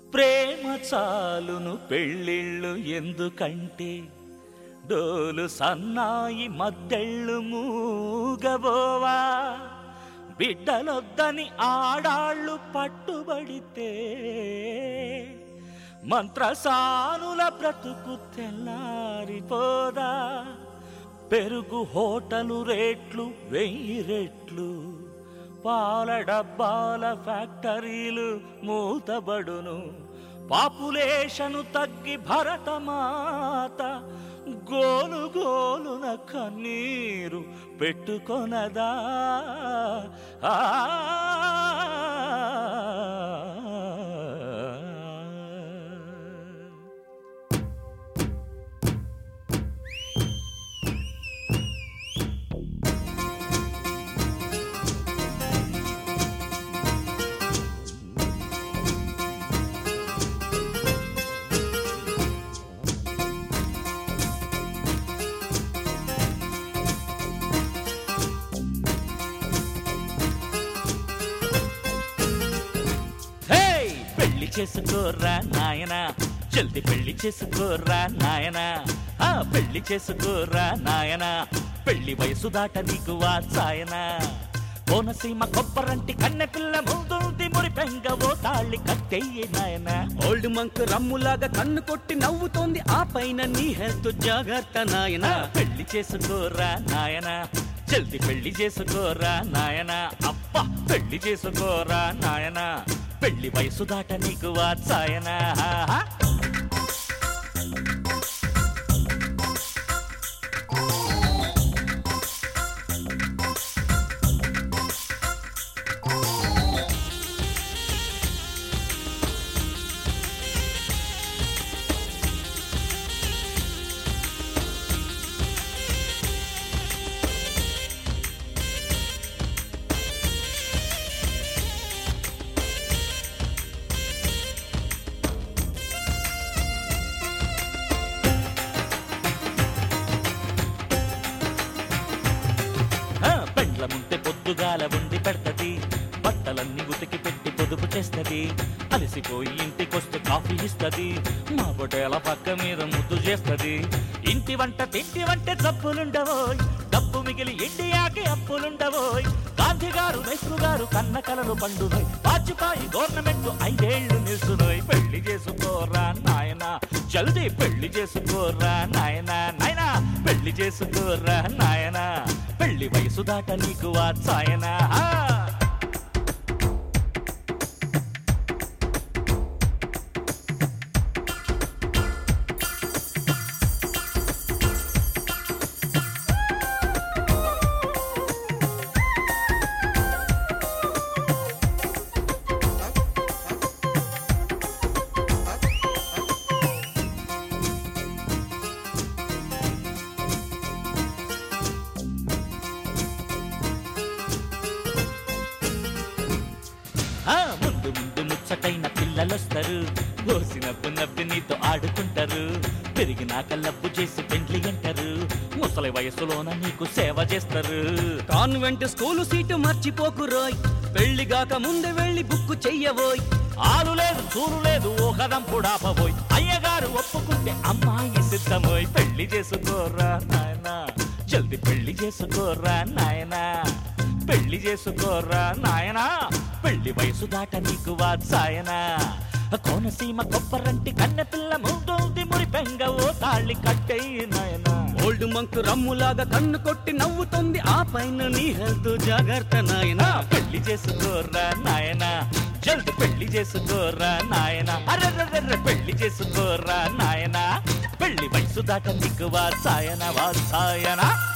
ప్రేమ చాలును పెళ్ళిళ్ళు ఎందుకంటే డోలు సన్నాయి మద్దెళ్ళు మూగబోవా బిడ్డలొద్దని ఆడాళ్ళు పట్టుబడితే మంత్రసానుల బ్రతుకు తెల్లారిపోదా పెరుగు హోటలు రేట్లు వెయ్యి రెట్లు పాల డబ్బాల ఫ్యాక్టరీలు మూతబడును పాపులేషను తగ్గి భరతమాత గోలు గోలున కన్నీరు పెట్టుకొనదా ఆ హే పెళ్లి చేసుకోరా నాయనా జల్ది పెళ్లి చేసుకోరా నాయనా ఆ పెళ్లి చేసుకోరా నాయనా పెళ్లి వయసు దాట నీకు వాచాయనా కోనసీమ కొబ్బరంటి కన్నె పిల్ల ముందుంది మురి పెంగ ఓ తాళి కట్టెయ్యి నాయనా ఓల్డ్ మంక్ రమ్ములాగా కన్ను కొట్టి నవ్వుతోంది ఆ పైన నీ హెల్త్ జాగ్రత్త నాయనా ఆ పెళ్లి చేసుకోరా నాయనా జల్ది పెళ్లి చేసుకోరా నాయనా అబ్బా పెళ్లి చేసుకోరా నాయనా పెళ్లి వయసు దాట నీకు వాచాయనా ఆ, పెండ్లముంటే పొద్దుగాల ఉండి పెడతది బట్టలన్నీ ఉతికి పెట్టి పొదుపు చేస్తది అలసిపోయి ఇంటికొస్తే కాఫీ ఇస్తది మా పొటేల పక్క మీద ముద్దు చేస్తది ఇంటి వంట తింటి వంటే జబ్బులుండవోయ్ డబ్బు మిగిలి ఇండియాకి అప్పులుండవోయ్ గాంధీ గారు నెహ్రూ గారు కన్న కలలు పండునోయ్ వాజ్పేయి గవర్నమెంట్ ఐదేళ్లు నిల్చునోయ్ పెళ్లి చేసుకోరా నాయనా జల్దీ పెళ్లి చేసుకోరా నాయనా నాయనా పెళ్లి చేసుకోరా నాయనా పెళ్లి వయసు దాట నీకు వాచాయనా ఆ, ముందు ముందు ముచ్చటైన పిల్లలొస్తారు పోసినప్పు నవ్వి నీతో ఆడుకుంటారు పెరిగినాక లబ్బు చేసి పెండ్లి అంటారు ముసలి వయసులోన నీకు సేవ చేస్తారు కాన్వెంట్ స్కూలు సీటు మర్చిపోకు రోయ్ పెళ్లిగాక ముందే వెళ్ళి బుక్కు చెయ్యబోయ్ ఆలు లేదు చూలు లేదు ఓ కదం కూడా పబోయ్ అయ్యగారు ఒప్పుకుంటే అమ్మాయి సిద్ధమోయ్ పెళ్లి చేసుకోరా నాయనా జల్ది పెళ్లి చేసుకోరా నాయనా పెళ్లి చేసుకోరా నాయనా పెళ్లి వయసు దాట నీకు వాత్సాయనా కోనసీమ కొబ్బరంటి కన్నె పిల్ల ముందుంది మురి పెంగ ఓ తాళి కట్టెయ్యి నాయనా ఓల్డ్ మంక్ రమ్ములాగా కన్ను కొట్టి నవ్వుతోంది ఆ పైన నీ హెల్త్ జాగ్రత్త నాయనా ఆ, పెళ్లి చేసుకోరా నాయనా జల్ది పెళ్లి చేసుకోరా నాయనా అర్రర్రర్ర పెళ్లి చేసుకోరా నాయనా పెళ్లి వయసు దాట నీకు వాత్సాయన వాత్సాయనా